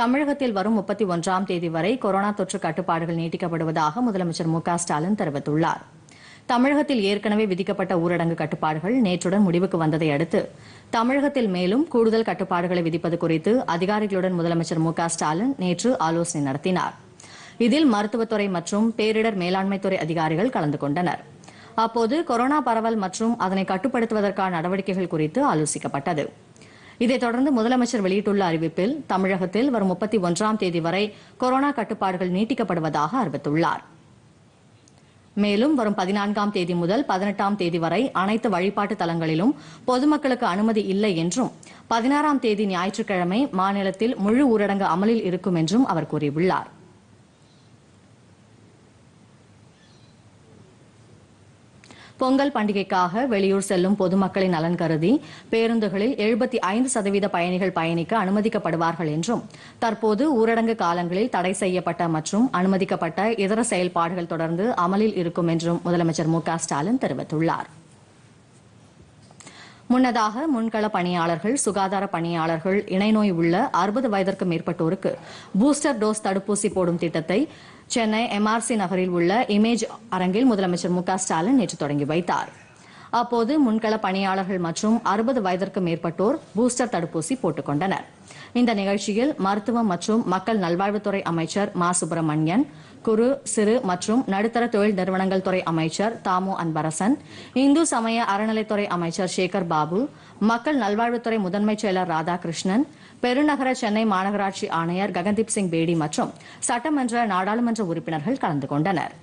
தமிழகத்தில் வரும் முப்பத்தி ஒன்றாம் தேதி வரை கொரோனா தொற்று கட்டுப்பாடுகள் நீட்டிக்கப்படுவதாக முதலமைச்சர் மு க ஸ்டாலின் தெரிவித்துள்ளார் தமிழகத்தில் ஏற்கனவே விதிக்கப்பட்ட ஊரடங்கு கட்டுப்பாடுகள் நேற்றுடன் முடிவுக்கு வந்ததை அடுத்து தமிழகத்தில் மேலும் கூடுதல் கட்டுப்பாடுகளை விதிப்பது குறித்து அதிகாரிகளுடன் முதலமைச்சர் மு க ஸ்டாலின் நேற்று ஆலோசனை நடத்தினார் இதில் மருத்துவத்துறை மற்றும் பேரிடர் மேலாண்மைத்துறை அதிகாரிகள் கலந்து கொண்டனர் அப்போது கொரோனா பரவல் மற்றும் அதனை கட்டுப்படுத்துவதற்கான நடவடிக்கைகள் குறித்து ஆலோசிக்கப்பட்டது இதைத் தொடர்ந்து முதலமைச்சர் வெளியிட்டுள்ள அறிவிப்பில் தமிழகத்தில் வரும் முப்பத்தி ஒன்றாம் தேதி வரை கொரோனா கட்டுப்பாடுகள் நீட்டிக்கப்படுவதாக அறிவித்துள்ளார் மேலும் வரும் பதினான்காம் தேதி முதல் பதினெட்டாம் தேதி வரை அனைத்து வழிபாட்டு தலங்களிலும் பொதுமக்களுக்கு அனுமதி இல்லை என்றும் பதினாறாம் தேதி ஞாயிற்றுக்கிழமை மாநிலத்தில் முழு ஊரடங்கு அமலில் இருக்கும் என்றும் அவர் கூறியுள்ளார் பொங்கல் பண்டிகைக்காக வெளியூர் செல்லும் பொதுமக்களின் நலன் கருதி பேருந்துகளில் எழுபத்தி ஐந்து சதவீத பயணிகள் பயணிக்க அனுமதிக்கப்படுவார்கள் என்றும் தற்போது ஊரடங்கு காலங்களில் தடை செய்யப்பட்ட மற்றும் அனுமதிக்கப்பட்ட இதர செயல்பாடுகள் தொடர்ந்து அமலில் இருக்கும் என்றும் முதலமைச்சர் மு க ஸ்டாலின் தெரிவித்துள்ளார் முன்னதாக முன்கள பணியாளர்கள் சுகாதார பணியாளர்கள் இணைநோய் உள்ள அறுபது வயதிற்கு மேற்பட்டோருக்கு பூஸ்டர் டோஸ் தடுப்பூசி போடும் திட்டத்தை சென்னை எம்ஆர்சி நகரில் உள்ள இமேஜ் அரங்கில் முதலமைச்சர் மு க ஸ்டாலின் நேற்று தொடங்கி வைத்தார் அப்போது முன்கள பணியாளர்கள் மற்றும் அறுபது வயதிற்கு மேற்பட்டோர் பூஸ்டர் தடுப்பூசி போட்டுக் கொண்டனர் இந்த நிகழ்ச்சியில் மருத்துவம் மற்றும் மக்கள் நல்வாழ்வுத்துறை அமைச்சர் மா சுப்பிரமணியன் குறு சிறு மற்றும் நடுத்தர தொழில் நிறுவனங்கள் துறை அமைச்சர் தாமு அன்பரசன் இந்து சமய அறநிலைத்துறை அமைச்சர் சேகர் பாபு மக்கள் நல்வாழ்வுத்துறை முதன்மைச் செயலர் ராதாகிருஷ்ணன் பெருநகர சென்னை மாநகராட்சி ஆணையர் ககன்தீப் சிங் பேடி மற்றும் சட்டமன்ற நாடாளுமன்ற உறுப்பினர்கள் கலந்து கொண்டனர்